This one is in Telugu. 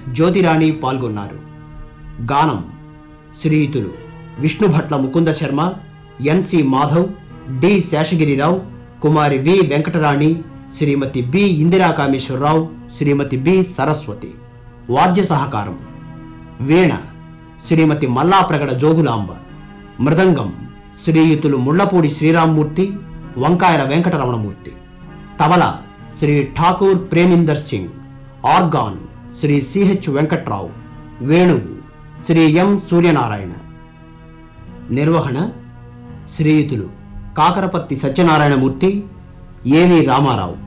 జ్యోతిరాణి పాల్గొన్నారు గానం శ్రీయుతులు విష్ణుభట్ల ముకుంద శర్మ ఎన్సి మాధవ్ డి శేషగిరిరావు కుమారి V Venkatarani Srimati B Indira Kameswararao Srimati B Saraswati వాద్య సహకారం వీణ శ్రీమతి మల్లాప్రగడ జోగులాంబ మృదంగం శ్రీయుతులు ముళ్లపూడి శ్రీరామ్మూర్తి వంకాయల వెంకటరమణమూర్తి తబల శ్రీ ఠాకూర్ ప్రేమిందర్ సింగ్ ఆర్గాన్ శ్రీ సిహెచ్ వెంకట్రావు వేణువు శ్రీ ఎం సూర్యనారాయణ నిర్వహణ శ్రీయుతులు కాకరపర్తి సత్యనారాయణమూర్తి ఏవి రామారావు